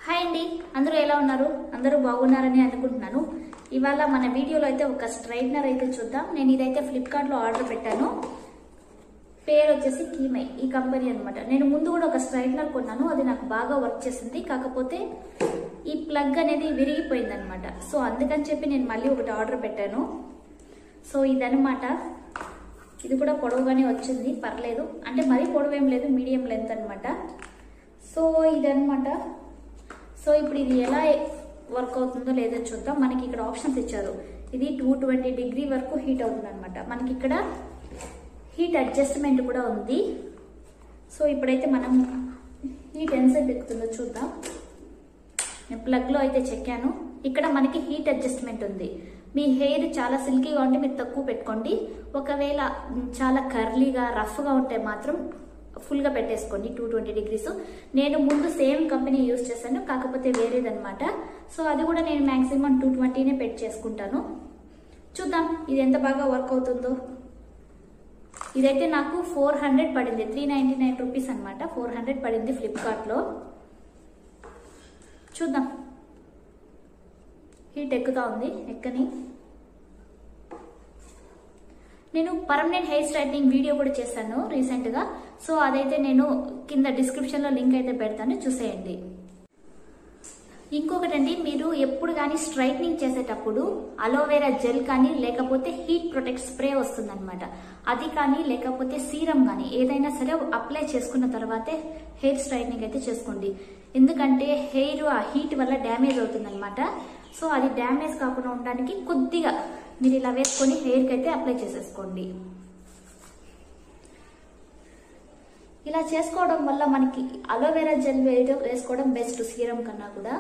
hi అండి అందరూ ఎలా ఉన్నారు అందరూ బాగున్నారని అనుకుంటున్నాను ఇవాళ మన వీడియోలో అయితే ఒక స్ట్రైట్నర్ అయితే చూద్దాం నేను ఇదైతే ఫ్లిప్కార్ట్లో ఆర్డర్ పెట్టాను పేరు వచ్చేసి కీమై ఈ కంపెనీ అన్నమాట నేను ముందు కూడా ఒక స్ట్రైట్నర్ కొన్నాను అది నాకు బాగా వర్క్ చేసింది కాకపోతే ఈ ప్లగ్ అనేది విరిగిపోయింది అనమాట సో అందుకని చెప్పి నేను మళ్ళీ ఒకటి ఆర్డర్ పెట్టాను సో ఇదనమాట ఇది కూడా పొడవుగానే వచ్చింది పర్లేదు అంటే మరీ పొడవు ఏం లేదు మీడియం లెంత్ అనమాట సో ఇదనమాట సో ఇప్పుడు ఇది ఎలా వర్క్ అవుతుందో లేదో చూద్దాం మనకి ఇక్కడ ఆప్షన్స్ ఇచ్చారు ఇది టూ ట్వంటీ డిగ్రీ వరకు హీట్ అవుతుంది అనమాట మనకి ఇక్కడ హీట్ అడ్జస్ట్మెంట్ కూడా ఉంది సో ఇప్పుడైతే మనం హీట్ ఎంతసేపు ఎక్కుతుందో చూద్దాం నేను ప్లగ్లో అయితే చెక్కాను ఇక్కడ మనకి హీట్ అడ్జస్ట్మెంట్ ఉంది మీ హెయిర్ చాలా సిల్కీగా ఉంటే మీరు తక్కువ పెట్టుకోండి ఒకవేళ మ్, చాలా కర్లీగా రఫ్గా ఉంటే మాత్రం ఫుల్గా పెట్టేసుకోండి టూ ట్వంటీ డిగ్రీస్ నేను ముందు సేమ్ కంపెనీ యూస్ చేశాను కాకపోతే వేరేదన్నమాట సో అది కూడా నేను మ్యాక్సిమం టూ ట్వంటీనే పెట్టి చేసుకుంటాను చూద్దాం ఇది ఎంత బాగా వర్క్ అవుతుందో ఇదైతే నాకు ఫోర్ హండ్రెడ్ పడింది త్రీ నైంటీ నైన్ రూపీస్ అనమాట ఫోర్ హండ్రెడ్ పడింది ఫ్లిప్కార్ట్లో చూద్దాం హీట్ ఎక్కుతా ఉంది ఎక్కని నేను పర్మనెంట్ హెయిర్ స్ట్రైట్నింగ్ వీడియో కూడా చేశాను రీసెంట్గా సో అదైతే నేను కింద డిస్క్రిప్షన్లో లింక్ అయితే పెడతాను చూసేయండి ఇంకొకటండి మీరు ఎప్పుడు కానీ స్ట్రైట్నింగ్ చేసేటప్పుడు అలోవెరా జెల్ కానీ లేకపోతే హీట్ ప్రొటెక్ట్ స్ప్రే వస్తుందన్నమాట అది కానీ లేకపోతే సీరం కానీ ఏదైనా సరే అప్లై చేసుకున్న తర్వాతే హెయిర్ స్ట్రైట్నింగ్ అయితే చేసుకోండి ఎందుకంటే హెయిర్ ఆ హీట్ వల్ల డ్యామేజ్ అవుతుందన్నమాట సో అది డ్యామేజ్ కాకుండా ఉండడానికి కొద్దిగా మీరు ఇలా వేసుకొని హెయిర్కి అయితే అప్లై చేసేసుకోండి ఇలా చేసుకోవడం వల్ల మనకి అలోవెరా జెల్ వేయడం వేసుకోవడం బెస్ట్ సీరం కన్నా కూడా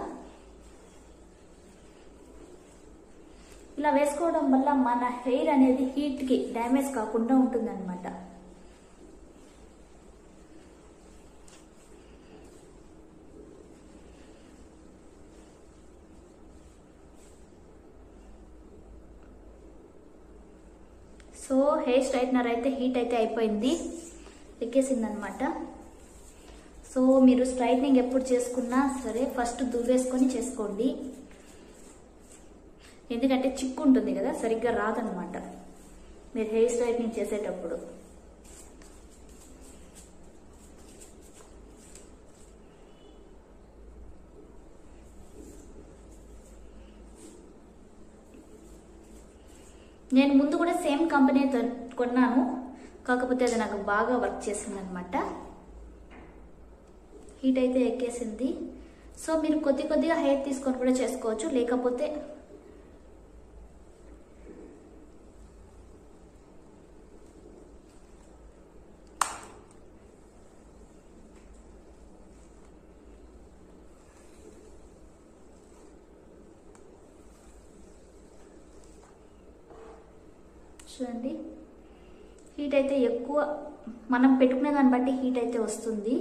ఇలా వేసుకోవడం వల్ల మన హెయిర్ అనేది హీట్ కి డ్యామేజ్ కాకుండా ఉంటుందన్నమాట సో హెయిర్ స్ట్రైట్నర్ అయితే హీట్ అయితే అయిపోయింది ఎక్కేసింది అనమాట సో మీరు స్ట్రైట్నింగ్ ఎప్పుడు చేసుకున్నా సరే ఫస్ట్ దువ్వేసుకొని చేసుకోండి ఎందుకంటే చిక్కు ఉంటుంది కదా సరిగ్గా రాదనమాట మీరు హెయిర్ స్ట్రైట్నింగ్ చేసేటప్పుడు నేను ముందు కూడా సేమ్ కంపెనీ కొన్నాను కాకపోతే అది నాకు బాగా వర్క్ చేసింది అనమాట హీట్ అయితే ఎక్కేసింది సో మీరు కొద్ది కొద్దిగా హెయిర్ తీసుకొని కూడా చేసుకోవచ్చు లేకపోతే చూడండి హీట్ అయితే ఎక్కువ మనం పెట్టుకునే దాన్ని బట్టి హీట్ అయితే వస్తుంది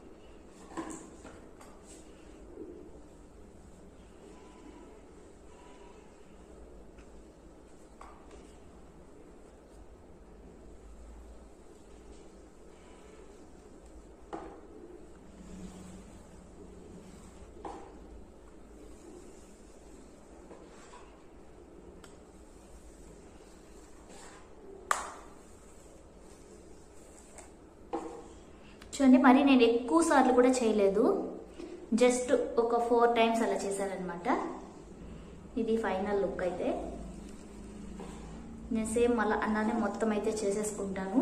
చూడండి మరి నేను ఎక్కువ సార్లు కూడా చేయలేదు జస్ట్ ఒక ఫోర్ టైమ్స్ అలా చేశానమాట ఇది ఫైనల్ లుక్ అయితే నేను సేమ్ మళ్ళీ అన్నానే మొత్తం అయితే చేసేసుకుంటాను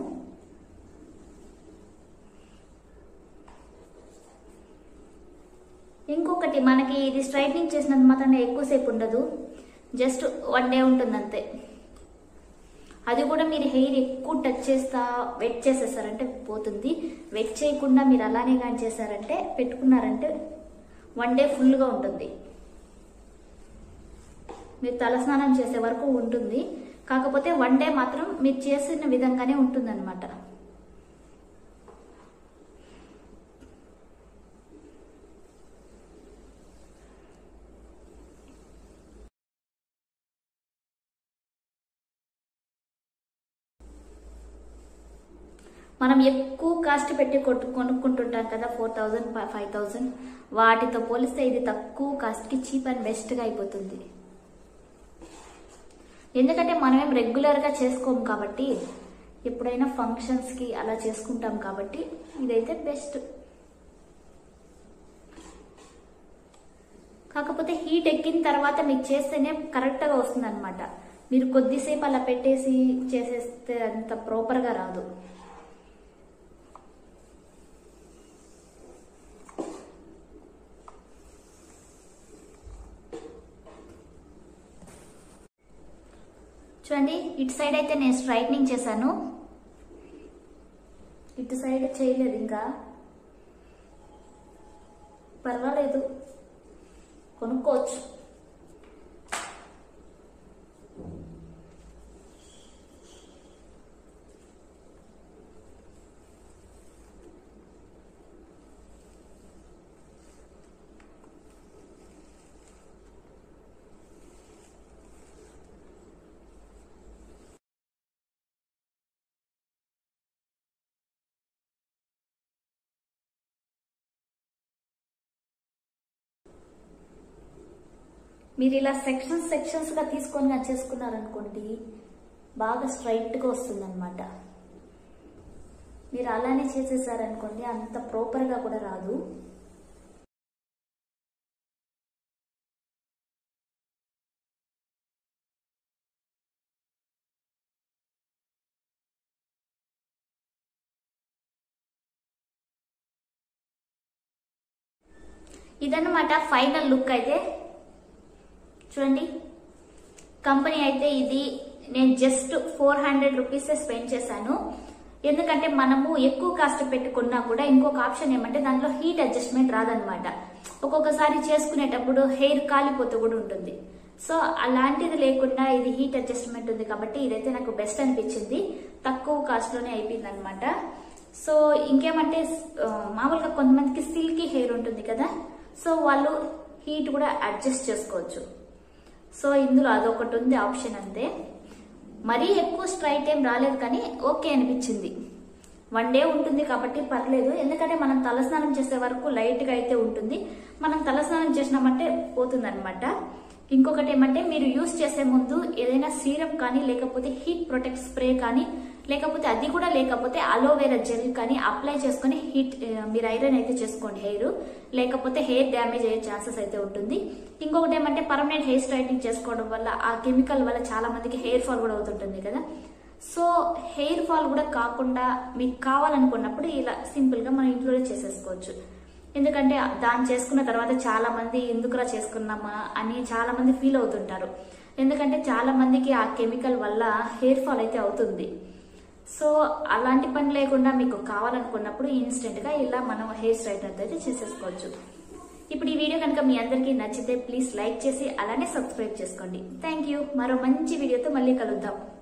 ఇంకొకటి మనకి ఇది స్ట్రైట్నింగ్ చేసినంత మాత్రం ఎక్కువసేపు ఉండదు జస్ట్ వన్ డే ఉంటుంది అంతే అది కూడా మీరు హెయిర్ ఎక్కువ టచ్ చేస్తా వెట్ చేసేసారంటే పోతుంది వెట్ చేయకుండా మీరు అలానే కానీ చేశారంటే పెట్టుకున్నారంటే వన్ డే ఫుల్గా ఉంటుంది మీరు తలస్నానం చేసే వరకు ఉంటుంది కాకపోతే వన్ డే మాత్రం మీరు చేసిన విధంగానే ఉంటుందన్నమాట మనం ఎక్కువ కాస్ట్ పెట్టి కొట్టు కొనుక్కుంటుంటాం కదా ఫోర్ థౌజండ్ ఫైవ్ థౌజండ్ వాటితో పోలిస్తే ఇది తక్కువ కాస్ట్కి చీప్ అండ్ బెస్ట్గా అయిపోతుంది ఎందుకంటే మనమేం రెగ్యులర్గా చేసుకోము కాబట్టి ఎప్పుడైనా ఫంక్షన్స్కి అలా చేసుకుంటాం కాబట్టి ఇదైతే బెస్ట్ కాకపోతే హీట్ ఎక్కిన తర్వాత మీకు చేస్తేనే కరెక్ట్గా వస్తుంది అనమాట మీరు కొద్దిసేపు అలా పెట్టేసి చేసేస్తే అంత ప్రాపర్గా రాదు చూడండి ఇటు సైడ్ అయితే నేను స్ట్రైట్నింగ్ చేశాను ఇటు సైడ్ చేయలేదు ఇంకా పర్వాలేదు కొనుక్కోవచ్చు మీరు ఇలా సెక్షన్స్ సెక్షన్స్ గా తీసుకొని చేసుకున్నారనుకోండి బాగా స్ట్రైట్ గా వస్తుంది అనమాట మీరు అలానే చేసేసారనుకోండి అంత ప్రాపర్ గా కూడా రాదు ఇదన్నమాట ఫైనల్ లుక్ అయితే చూడండి కంపెనీ అయితే ఇది నేను just four hundred rupees spend చేశాను ఎందుకంటే మనము ఎక్కువ కాస్ట్ పెట్టుకున్నా కూడా ఇంకొక ఆప్షన్ ఏమంటే దాంట్లో హీట్ అడ్జస్ట్మెంట్ రాదనమాట ఒక్కొక్కసారి చేసుకునేటప్పుడు హెయిర్ కాలిపోతూ కూడా ఉంటుంది సో అలాంటిది లేకుండా ఇది హీట్ అడ్జస్ట్మెంట్ ఉంది కాబట్టి ఇదైతే నాకు బెస్ట్ అనిపించింది తక్కువ కాస్ట్ లోనే అయిపోయింది అనమాట సో ఇంకేమంటే ఆ, మామూలుగా కొంతమందికి సిల్కీ హెయిర్ ఉంటుంది కదా సో వాళ్ళు హీట్ కూడా అడ్జస్ట్ చేసుకోవచ్చు సో ఇందులో అదొకటి ఉంది ఆప్షన్ అంతే మరీ ఎక్కువ స్ట్రైట్ ఏం రాలేదు కానీ ఓకే అనిపించింది వన్ డే ఉంటుంది కాబట్టి పర్లేదు ఎందుకంటే మనం తలస్నానం చేసే వరకు లైట్ గా అయితే ఉంటుంది మనం తలస్నానం చేసినామంటే పోతుంది అనమాట ఇంకొకటి ఏమంటే మీరు యూస్ చేసే ముందు ఏదైనా సీరం కానీ లేకపోతే హీట్ ప్రొటెక్ట్ స్ప్రే కానీ లేకపోతే అది కూడా లేకపోతే అలోవెరా జెల్ కానీ అప్లై చేసుకుని హీట్ ఆ, మీరు ఐరన్ అయితే చేసుకోండి హెయిర్ లేకపోతే హెయిర్ డ్యామేజ్ అయ్యే ఛాన్సెస్ అయితే ఉంటుంది ఇంకొకటి ఏమంటే పర్మనెంట్ హెయిర్ స్ట్రైటింగ్ చేసుకోవడం వల్ల ఆ కెమికల్ వల్ల చాలా మందికి హెయిర్ ఫాల్ కూడా అవుతుంటుంది కదా సో హెయిర్ ఫాల్ కూడా కాకుండా మీకు కావాలనుకున్నప్పుడు ఇలా సింపుల్ గా మనం ఇంట్లోనే చేసేసుకోవచ్చు ఎందుకంటే దాన్ని చేసుకున్న తర్వాత చాలా మంది ఎందుకురా చేసుకున్నామా అని చాలా మంది ఫీల్ అవుతుంటారు ఎందుకంటే చాలా మందికి ఆ కెమికల్ వల్ల హెయిర్ ఫాల్ అయితే అవుతుంది సో అలాంటి పని లేకుండా మీకు కావాలనుకున్నప్పుడు ఇన్స్టెంట్ గా ఇలా మనం హెయిర్ స్ట్రైట్నర్ అయితే చేసేసుకోవచ్చు ఇప్పుడు ఈ వీడియో కనుక మీ అందరికీ నచ్చితే ప్లీజ్ లైక్ చేసి అలానే సబ్స్క్రైబ్ చేసుకోండి థ్యాంక్ యూ మరో మంచి వీడియోతో మళ్ళీ కలుద్దాం